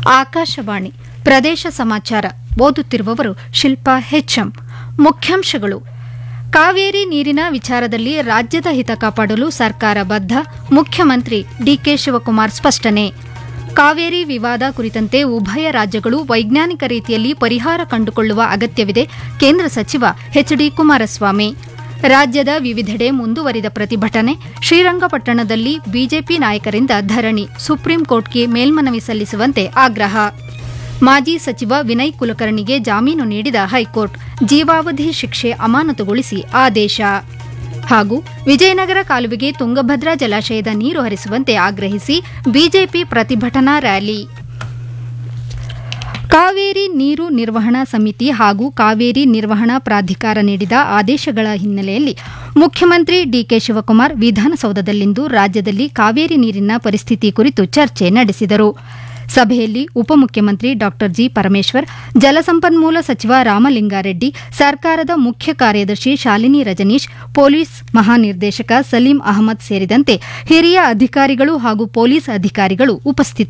ಆಕಾಶವಾಣಿ ಪ್ರದೇಶ ಸಮಾಚಾರ ಓದುತ್ತಿರುವವರು ಶಿಲ್ಪಾ ಹೆಚ್ಎಂ ಮುಖ್ಯಾಂಶಗಳು ಕಾವೇರಿ ನೀರಿನ ವಿಚಾರದಲ್ಲಿ ರಾಜ್ಯದ ಹಿತ ಕಾಪಾಡಲು ಸರ್ಕಾರ ಬದ್ಧ ಮುಖ್ಯಮಂತ್ರಿ ಡಿಕೆ ಶಿವಕುಮಾರ್ ಸ್ಪಷ್ಟನೆ ಕಾವೇರಿ ವಿವಾದ ಕುರಿತಂತೆ ಉಭಯ ರಾಜ್ಯಗಳು ವೈಜ್ಞಾನಿಕ ರೀತಿಯಲ್ಲಿ ಪರಿಹಾರ ಕಂಡುಕೊಳ್ಳುವ ಅಗತ್ಯವಿದೆ ಕೇಂದ್ರ ಸಚಿವ ಎಚ್ಡಿ ಕುಮಾರಸ್ವಾಮಿ ರಾಜ್ಯದ ವಿವಿಧೆಡೆ ಮುಂದುವರಿದ ಪ್ರತಿಭಟನೆ ಶ್ರೀರಂಗಪಟ್ಟಣದಲ್ಲಿ ಬಿಜೆಪಿ ನಾಯಕರಿಂದ ಧರಣಿ ಸುಪ್ರೀಂ ಕೋರ್ಟ್ಗೆ ಮೇಲ್ಮನವಿ ಸಲ್ಲಿಸುವಂತೆ ಆಗ್ರಹ ಮಾಜಿ ಸಚಿವ ವಿನಯ್ ಕುಲಕರ್ಣಿಗೆ ಜಾಮೀನು ನೀಡಿದ ಹೈಕೋರ್ಟ್ ಜೀವಾವಧಿ ಶಿಕ್ಷೆ ಅಮಾನತುಗೊಳಿಸಿ ಆದೇಶ ಹಾಗೂ ವಿಜಯನಗರ ಕಾಲುವೆಗೆ ತುಂಗಭದ್ರಾ ಜಲಾಶಯದ ನೀರು ಹರಿಸುವಂತೆ ಆಗ್ರಹಿಸಿ ಬಿಜೆಪಿ ಪ್ರತಿಭಟನಾ ರ್ಯಾಲಿ ಕಾವೇರಿ ನೀರು ನಿರ್ವಹಣಾ ಸಮಿತಿ ಹಾಗೂ ಕಾವೇರಿ ನಿರ್ವಹಣಾ ಪ್ರಾಧಿಕಾರ ನೀಡಿದ ಆದೇಶಗಳ ಹಿನ್ನೆಲೆಯಲ್ಲಿ ಮುಖ್ಯಮಂತ್ರಿ ಡಿಕೆ ಶಿವಕುಮಾರ್ ವಿಧಾನಸೌಧದಲ್ಲಿಂದು ರಾಜ್ಯದಲ್ಲಿ ಕಾವೇರಿ ನೀರಿನ ಪರಿಸ್ಥಿತಿ ಕುರಿತು ಚರ್ಚೆ ನಡೆಸಿದರು ಸಭೆಯಲ್ಲಿ ಉಪಮುಖ್ಯಮಂತ್ರಿ ಡಾ ಜಿ ಪರಮೇಶ್ವರ್ ಜಲಸಂಪನ್ಮೂಲ ಸಚಿವ ರಾಮಲಿಂಗಾರೆಡ್ಡಿ ಸರ್ಕಾರದ ಮುಖ್ಯ ಕಾರ್ಯದರ್ಶಿ ಶಾಲಿನಿ ರಜನೀಶ್ ಪೊಲೀಸ್ ಮಹಾನಿರ್ದೇಶಕ ಸಲೀಂ ಅಹಮದ್ ಸೇರಿದಂತೆ ಹಿರಿಯ ಅಧಿಕಾರಿಗಳು ಹಾಗೂ ಪೊಲೀಸ್ ಅಧಿಕಾರಿಗಳು ಉಪಸ್ಥಿತರಿದ್ದರು